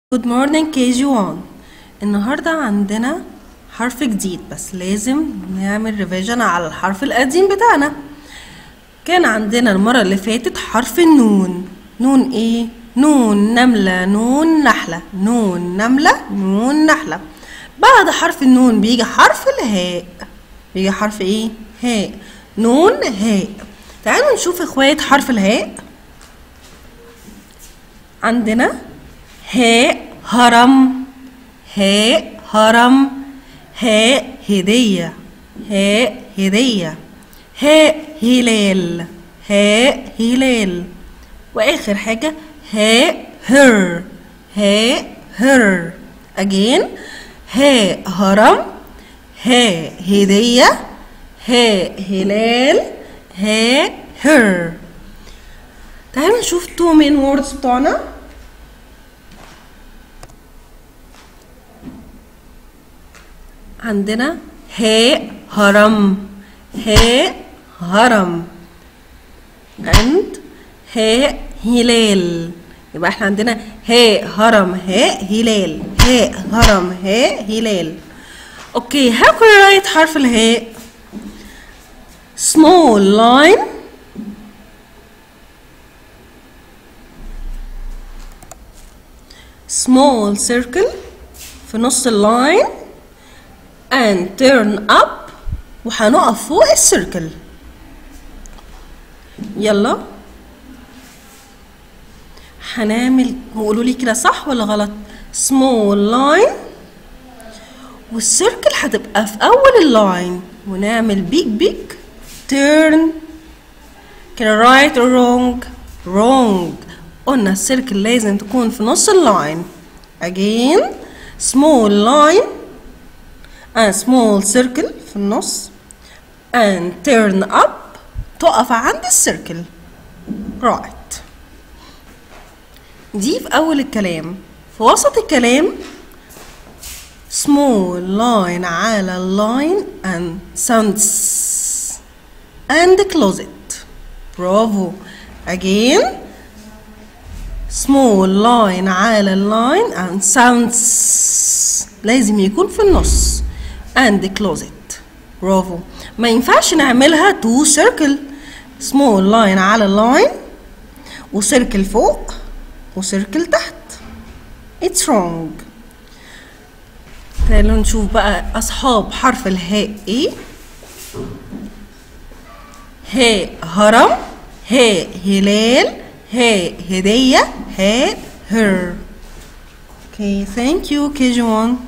Good morning KG1 النهاردة عندنا حرف جديد بس لازم نعمل ريفيجن على الحرف القديم بتاعنا كان عندنا المرة اللي فاتت حرف النون نون ايه؟ نون نملة نون نحلة نون نملة نون نحلة بعد حرف النون بيجي حرف الهاء بيجي حرف ايه؟ هاء نون هاء تعالوا نشوف اخوات حرف الهاء عندنا هاء هرم هاء هرم هاء هدية هاء هدية هاء هلال هاء هلال وآخر حاجة هاء هر هاء هر again هاء هرم هاء هدية هاء هلال هاء هر تعالوا نشوف two main words بتوعنا عندنا هاء هرم هاء هرم and هاء هلال يبقى احنا عندنا هاء هرم هاء هلال هاء هرم هاء هلال اوكي how can I write حرف الهاء small line small circle في نص اللاين and turn up وهنقف فوق السيركل يلا هنعمل قولوا لي كده صح ولا غلط small line والسيركل هتبقى في اول اللاين ونعمل big big turn كده right or wrong wrong قلنا السيركل لازم تكون في نص اللاين again small line and small circle في النص and turn up تقف عند السيركل right دي في أول الكلام في وسط الكلام small line على line and sounds and close it برافو again small line على line and sounds لازم يكون في النص and close it برافو ما ينفعش نعملها تو سيركل small line على line وسيركل فوق وسيركل تحت it's wrong تعالوا نشوف بقى أصحاب حرف الهاء إيه هاء هرم هاء هلال هاء هدية هاء her okay thank you KG1